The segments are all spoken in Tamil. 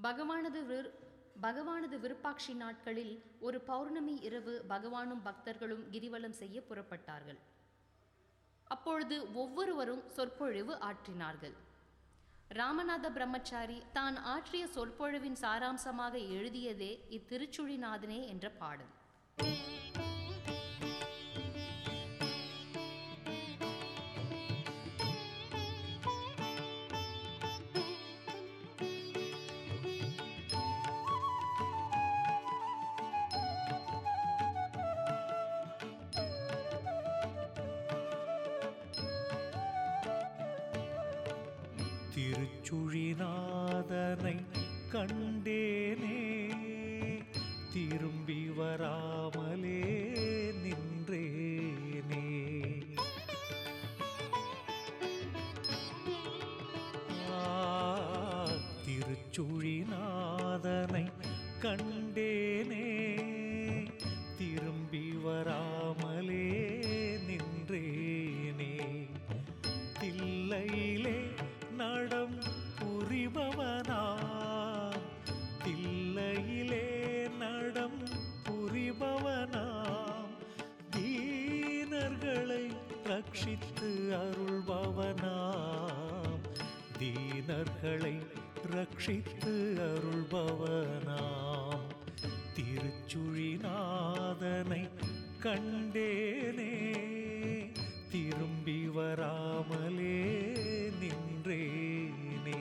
பகவானது விரு பகவானது விருப்பாட்சி நாட்களில் ஒரு பௌர்ணமி இரவு பகவானும் பக்தர்களும் கிரிவலம் செய்ய புறப்பட்டார்கள் அப்பொழுது ஒவ்வொருவரும் சொற்பொழிவு ஆற்றினார்கள் ராமநாத பிரம்மச்சாரி தான் ஆற்றிய சொற்பொழிவின் சாராம்சமாக எழுதியதே இத்திருச்சுழிநாதனே என்ற பாடல் திருச்சுழிநாதனை கண்டேனே திரும்பி வராமலே நின்றேனே ஆ, திருச்சுழிநாதனை கண்டேனே திரும்பி வராமலே நின்றேனே தில்லையிலே நடம் புரிபவனாம் தில்லையிலே நடம் புரிபவனாம் தீனர்களை ரட்சித்து அருள்பவனாம் தீனர்களை ரட்சித்து அருள்பவனாம் திருச்சுழிநாதனை கண்டேனே திரும்பி வராமலே நின்றேனே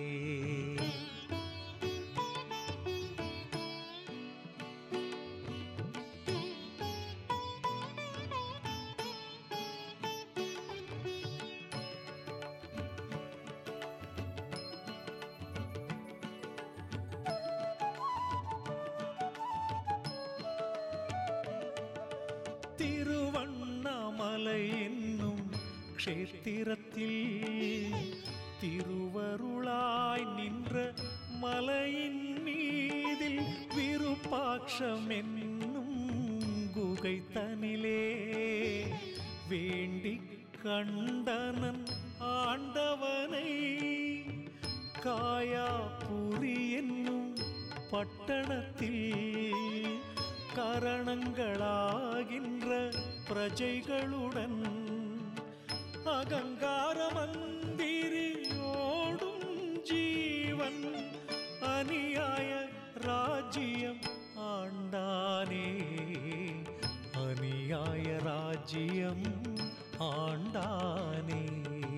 திருவண்ணாமலை என்னும் க்ஷேத்திரத்தில் திருவருளாய் நின்ற மலையின் மீதில் விருப்பாட்சம் என்னும் குகை தனிலே வேண்டிக் கண்டனன் ஆண்டவனை காயாபுரி என்னும் பட்டணத்தில் கரணங்களாகின்ற பிரஜைகளுடன் அகங்கார மந்திரியோடும் ஜீவன் அநியாய ராஜ்யம் ஆண்டானே அநியாய ராஜ்யம் ஆண்டானே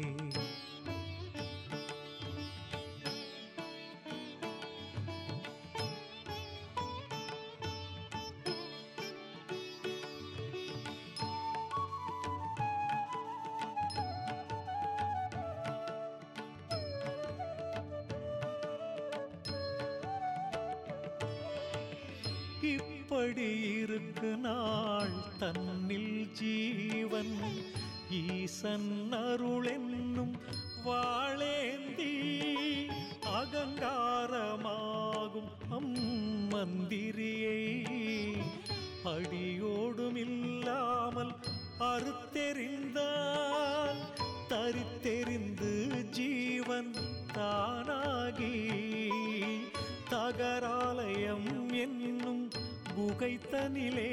இப்படி இருக்கு நாள் தன்னில் ஜீவன் ஈசன் அருளென்னும் வாழேந்தி அகங்காரமாகும் அம்மந்திரியை அடியோடும் இல்லாமல் அறுத்தெறிந்தால் தரித்தெறிந்து ஜீவன் தானாகி தகராலயம் என்னும் குகைத்தனிலே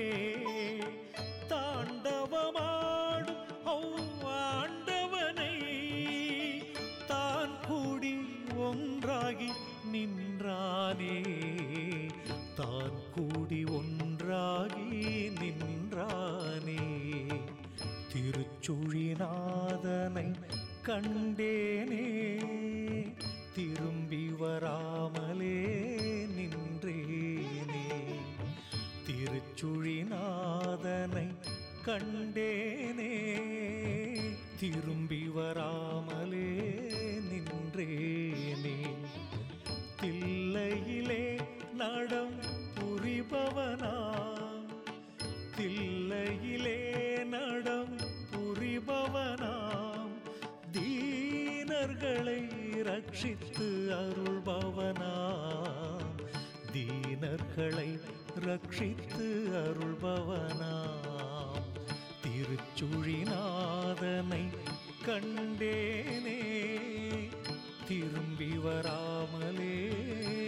தாண்டவமாடும் ஆண்டவனை தான் கூடி ஒன்றாகி நின்றானே தான் கூடி ஒன்றாகி நின்றானே திருச்சுழிநாதனை கண்டேனே திரும்பி வராமலே நின்றேனே திருச்சுழிநாதனை கண்டேனே திரும்பி வராமலே நின்றேனே தில்லையிலே நடம் புரிபவனா தில்லையிலே நடம் புரிபவனாம் தீனர்களை ரட்சித்து அருள்பவனாம் தீனர்களை ரட்சித்து அருள்பவனாம் திருச்சுழிநாதனை கண்டேனே திரும்பி வராமலே